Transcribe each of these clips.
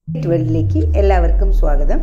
വേൾഡിലേക്ക് എല്ലാവർക്കും സ്വാഗതം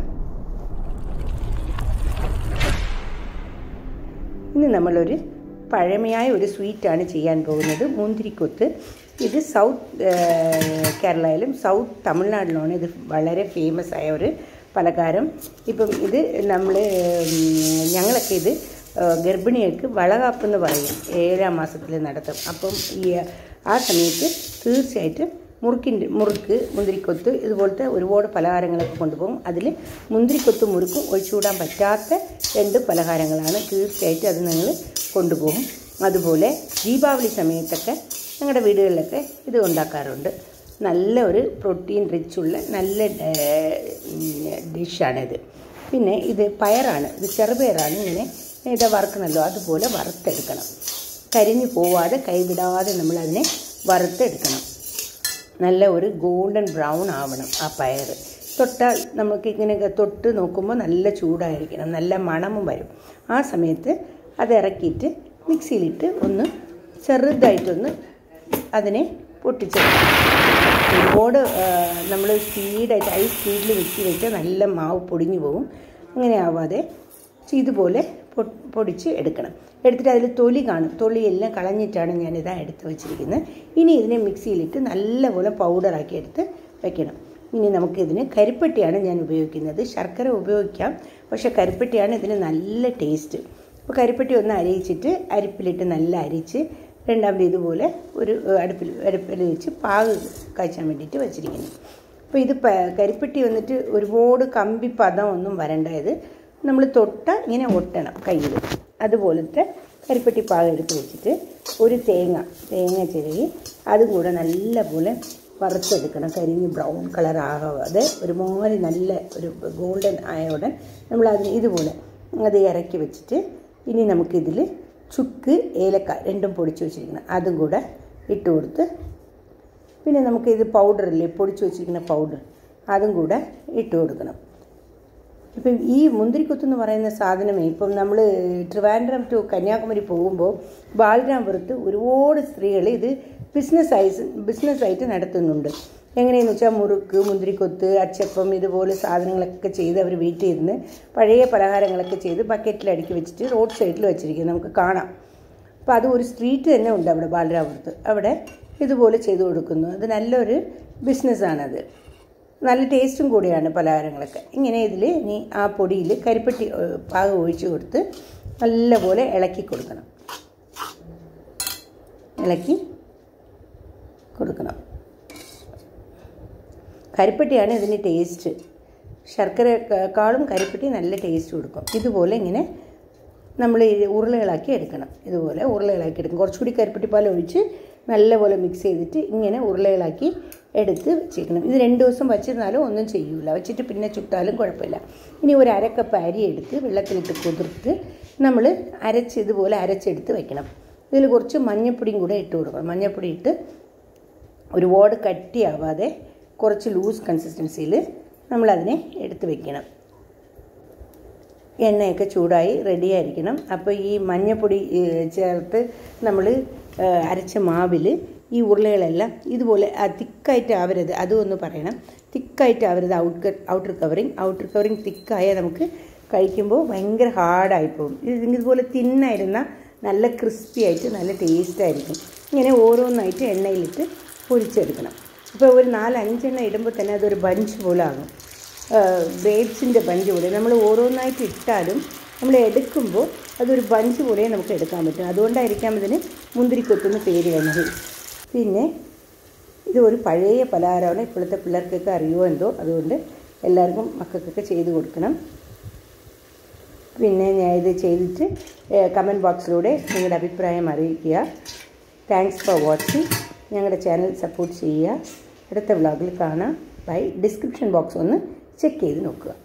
ഇന്ന് നമ്മളൊരു പഴമയായ ഒരു സ്വീറ്റാണ് ചെയ്യാൻ പോകുന്നത് മുന്തിരിക്കൊത്ത് ഇത് സൗത്ത് കേരളയിലും സൗത്ത് തമിഴ്നാട്ടിലുമാണ് ഇത് വളരെ ഫേമസ് ആയ ഒരു പലഹാരം ഇപ്പം ഇത് നമ്മൾ ഞങ്ങളൊക്കെ ഇത് ഗർഭിണികൾക്ക് വളകാപ്പെന്ന് പറയും ഏഴാം മാസത്തിൽ നടത്തും അപ്പം ഈ ആ സമയത്ത് തീർച്ചയായിട്ടും മുറുക്കിൻ്റെ മുറുക്ക് മുന്തിരിക്കൊത്ത് ഇതുപോലത്തെ ഒരുപാട് പലഹാരങ്ങളൊക്കെ കൊണ്ടുപോകും അതിൽ മുന്തിരിക്കൊത്ത് മുറുക്കും ഒഴിച്ചുകൂടാൻ പറ്റാത്ത രണ്ട് പലഹാരങ്ങളാണ് തീർച്ചയായിട്ടും അത് ഞങ്ങൾ കൊണ്ടുപോകും അതുപോലെ ദീപാവലി സമയത്തൊക്കെ ഞങ്ങളുടെ വീടുകളിലൊക്കെ ഇത് ഉണ്ടാക്കാറുണ്ട് നല്ല ഒരു പ്രോട്ടീൻ റിച്ചുള്ള നല്ല ഡിഷാണിത് പിന്നെ ഇത് പയറാണ് ഇത് ചെറുപയറാണ് ഇങ്ങനെ ഇത് വറുക്കണമല്ലോ അതുപോലെ വറുത്തെടുക്കണം കരിഞ്ഞു പോവാതെ കൈവിടാതെ നമ്മളതിനെ വറുത്തെടുക്കണം നല്ല ഒരു ഗോൾഡൻ ബ്രൗൺ ആവണം ആ പയർ തൊട്ടാൽ നമുക്ക് ഇങ്ങനെ തൊട്ട് നോക്കുമ്പോൾ നല്ല ചൂടായിരിക്കണം നല്ല മണമും വരും ആ സമയത്ത് അത് ഇറക്കിയിട്ട് മിക്സിയിലിട്ട് ഒന്ന് ചെറുതായിട്ടൊന്ന് അതിനെ പൊട്ടിച്ചെടുക്കണം ഒരുപാട് നമ്മൾ സ്പീഡായിട്ട് ഹൈ സ്പീഡിൽ മിക്സി വെച്ചാൽ നല്ല മാവ് പൊടിഞ്ഞു പോകും അങ്ങനെ ആവാതെ ഇതുപോലെ പൊടിച്ച് എടുക്കണം എടുത്തിട്ട് അതിൽ തൊലി കാണും തൊലിയെല്ലാം കളഞ്ഞിട്ടാണ് ഞാനിതാ എടുത്ത് വെച്ചിരിക്കുന്നത് ഇനി ഇതിനെ മിക്സിയിലിട്ട് നല്ലപോലെ പൗഡറാക്കി എടുത്ത് വെക്കണം ഇനി നമുക്കിതിന് കരിപ്പെട്ടിയാണ് ഞാൻ ഉപയോഗിക്കുന്നത് ശർക്കര ഉപയോഗിക്കാം പക്ഷേ കരിപ്പെട്ടിയാണ് ഇതിന് നല്ല ടേസ്റ്റ് അപ്പോൾ കരിപ്പെട്ടി ഒന്ന് അരിയിച്ചിട്ട് അരിപ്പിലിട്ട് നല്ല അരിച്ച് രണ്ടാമത് ഇതുപോലെ ഒരു അടുപ്പിൽ അടുപ്പിൽ വെച്ച് പാക് കാച്ചാൻ വേണ്ടിയിട്ട് വെച്ചിരിക്കുന്നു അപ്പോൾ ഇത് കരിപ്പെട്ടി വന്നിട്ട് ഒരുപാട് കമ്പി പദം ഒന്നും വരണ്ടായത് നമ്മൾ തൊട്ട ഇങ്ങനെ ഒട്ടണം കയ്യിൽ അതുപോലത്തെ കരിപ്പെട്ടി പാകം എടുത്ത് വെച്ചിട്ട് ഒരു തേങ്ങ തേങ്ങ ചിരകി അതും കൂടെ നല്ലപോലെ വറുത്തെടുക്കണം കരിഞ്ഞ് ബ്രൗൺ കളർ ആകാതെ ഒരുമാതിരി നല്ല ഒരു ഗോൾഡൻ ആയോടെ നമ്മൾ അതിന് ഇതുപോലെ അത് ഇറക്കി വെച്ചിട്ട് ഇനി നമുക്കിതിൽ ചുക്ക് ഏലക്ക രണ്ടും പൊടിച്ച് വെച്ചിരിക്കണം അതും കൂടെ ഇട്ട് കൊടുത്ത് പിന്നെ നമുക്കിത് പൗഡറില്ലേ പൊടിച്ച് വെച്ചിരിക്കുന്ന പൗഡർ അതും കൂടെ ഇട്ട് കൊടുക്കണം ഇപ്പം ഈ മുന്തിരിക്കൊത്തെന്ന് പറയുന്ന സാധനമേ ഇപ്പം നമ്മൾ ട്രിവാൻഡ്രം ടു കന്യാകുമാരി പോകുമ്പോൾ ബാലരാമപുരത്ത് ഒരുപാട് സ്ത്രീകൾ ഇത് ബിസിനസ്സായി ബിസിനസ്സായിട്ട് നടത്തുന്നുണ്ട് എങ്ങനെയെന്ന് വെച്ചാൽ മുറുക്ക് മുന്തിരിക്കൊത്ത് അച്ചപ്പം ഇതുപോലെ സാധനങ്ങളൊക്കെ ചെയ്ത് അവർ വീട്ടിൽ ഇരുന്ന് പഴയ പലഹാരങ്ങളൊക്കെ ചെയ്ത് ബക്കറ്റിൽ അടുക്കി വെച്ചിട്ട് റോഡ് സൈഡിൽ വെച്ചിരിക്കും നമുക്ക് കാണാം അപ്പോൾ അത് ഒരു സ്ട്രീറ്റ് തന്നെ ഉണ്ട് അവിടെ ബാലരാമപുരത്ത് അവിടെ ഇതുപോലെ ചെയ്തു കൊടുക്കുന്നു അത് നല്ലൊരു ബിസിനസ്സാണത് നല്ല ടേസ്റ്റും കൂടിയാണ് പലഹാരങ്ങളൊക്കെ ഇങ്ങനെ ഇതിൽ ഇനി ആ പൊടിയിൽ കരിപ്പെട്ടി പാകം ഒഴിച്ച് കൊടുത്ത് നല്ലപോലെ ഇളക്കി കൊടുക്കണം ഇളക്കി കൊടുക്കണം കരിപ്പെട്ടിയാണ് ഇതിന് ടേസ്റ്റ് ശർക്കരക്കാളും കരിപ്പെട്ടി നല്ല ടേസ്റ്റ് കൊടുക്കും ഇതുപോലെ ഇങ്ങനെ നമ്മൾ ഉരുളകളാക്കി എടുക്കണം ഇതുപോലെ ഉരുളകളാക്കി എടുക്കും കുറച്ചുകൂടി കരിപ്പെട്ടിപ്പാൽ ഒഴിച്ച് നല്ലപോലെ മിക്സ് ചെയ്തിട്ട് ഇങ്ങനെ ഉരുളകളാക്കി എടുത്ത് വെച്ചേക്കണം ഇത് രണ്ട് ദിവസം വച്ചിരുന്നാലും ഒന്നും ചെയ്യൂല വെച്ചിട്ട് പിന്നെ ചുട്ടാലും കുഴപ്പമില്ല ഇനി ഒരു അരക്കപ്പ് അരി എടുത്ത് വെള്ളത്തിലിട്ട് കുതിർത്ത് നമ്മൾ അരച്ച് ഇതുപോലെ അരച്ചെടുത്ത് വെക്കണം ഇതിൽ കുറച്ച് മഞ്ഞപ്പൊടിയും കൂടെ ഇട്ട് കൊടുക്കണം മഞ്ഞപ്പൊടി ഇട്ട് ഒരുപാട് കട്ടിയാവാതെ കുറച്ച് ലൂസ് കൺസിസ്റ്റൻസിയിൽ നമ്മളതിനെ എടുത്ത് വെക്കണം എണ്ണയൊക്കെ ചൂടായി റെഡിയായിരിക്കണം അപ്പോൾ ഈ മഞ്ഞപ്പൊടി ചേർത്ത് നമ്മൾ അരച്ച മാവിൽ ഈ ഉരുളകളെല്ലാം ഇതുപോലെ തിക്കായിട്ട് ആവരുത് അതും ഒന്ന് പറയണം തിക്കായിട്ട് ആവരുത് out outer covering outer covering തിക്കായാൽ നമുക്ക് കഴിക്കുമ്പോൾ ഭയങ്കര ഹാർഡായി പോകും ഇത് ഇതുപോലെ തിന്നായിരുന്ന നല്ല ക്രിസ്പി ആയിട്ട് നല്ല ടേസ്റ്റായിരിക്കും ഇങ്ങനെ ഓരോന്നായിട്ട് എണ്ണയിലിട്ട് പൊരിച്ചെടുക്കണം ഇപ്പോൾ ഒരു നാല് അഞ്ചെണ്ണ ഇടുമ്പോൾ തന്നെ അതൊരു ബഞ്ച് പോലെ ആകും ഗ്രേപ്സിൻ്റെ ബഞ്ച് പോലെ നമ്മൾ ഓരോന്നായിട്ട് ഇട്ടാലും നമ്മൾ എടുക്കുമ്പോൾ അതൊരു ബഞ്ച് പോലെ നമുക്ക് എടുക്കാൻ പറ്റും അതുകൊണ്ടായിരിക്കാം ഇതിന് മുന്തിരിക്കൊത്തുന്ന പേര് വന്നത് പിന്നെ ഇത് ഒരു പഴയ പലഹാരമാണ് ഇപ്പോഴത്തെ പിള്ളേർക്കൊക്കെ അറിയുമോ എന്തോ അതുകൊണ്ട് എല്ലാവർക്കും മക്കൾക്കൊക്കെ ചെയ്ത് കൊടുക്കണം പിന്നെ ഞാൻ ഇത് ചെയ്തിട്ട് കമൻറ്റ് ബോക്സിലൂടെ നിങ്ങളുടെ അഭിപ്രായം അറിയിക്കുക താങ്ക്സ് ഫോർ വാച്ചിങ് ഞങ്ങളുടെ ചാനൽ സപ്പോർട്ട് ചെയ്യുക അടുത്ത വ്ളോഗിൽ കാണാം ബൈ ഡിസ്ക്രിപ്ഷൻ ബോക്സ് ഒന്ന് ചെക്ക് ചെയ്ത് നോക്കുക